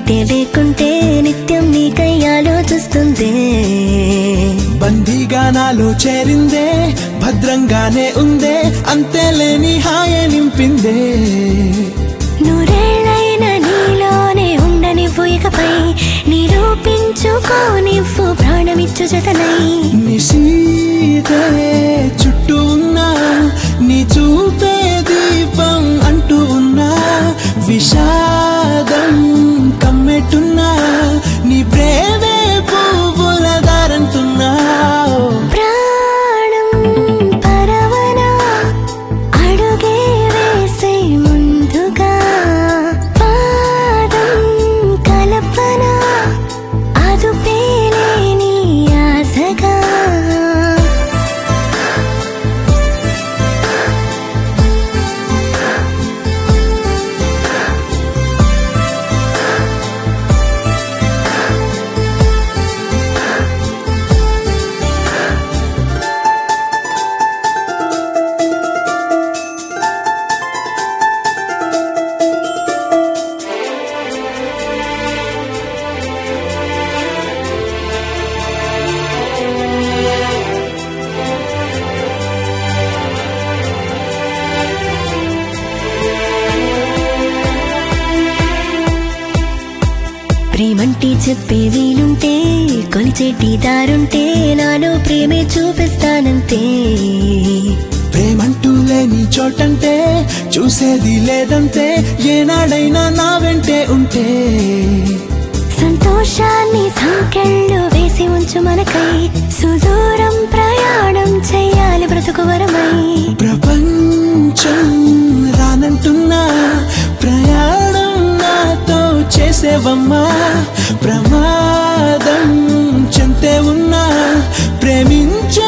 ఉంటే లేకుంటే నిత్యం నీకై ఆలోచిస్తుందే బందీగా నాలో చేరిందే భద్రంగానే ఉందే అంతేలేని హాయ నింపిందే నూరేళ్ళైన నీలోనే ఉండనివ్వు ఇకపై నిరూపించుకోనివ్వు ప్రాణమిచ్చు జతనై నిశీతే చుట్టూ ఉన్నా నీ చూపే దీపం అంటూ ఉన్నా విషాదం కమ్మెట్టున్నా నీ ప్రేమే పువ్వుల దారంటున్నా ప్రాణం పరవనా అడుగే వేసే ముందుగా పాదం కల్పన అదుపేలేని ఆశగా ప్రేమంటే చెప్పే వీలుంటే కొలిచేటి దారుంటే నాలో ప్రేమే చూపిస్తానంతే ప్రేమంటూ లేని చోటంటే చూసేది లేదంటే ఏనాడైనా నా వెంటే ఉంటే సంతోషాన్ని సంకెళ్ళు వేసి ఉంచు మనకై సుదూరం ప్రయాణం చెయ్యాలి బ్రతుకు వరమై ప్రపంచం రానంటున్నా ప్రయాణం నాతో చేసేవమ్మా ప్రమాదం చెంతే ఉన్నా ప్రేమించు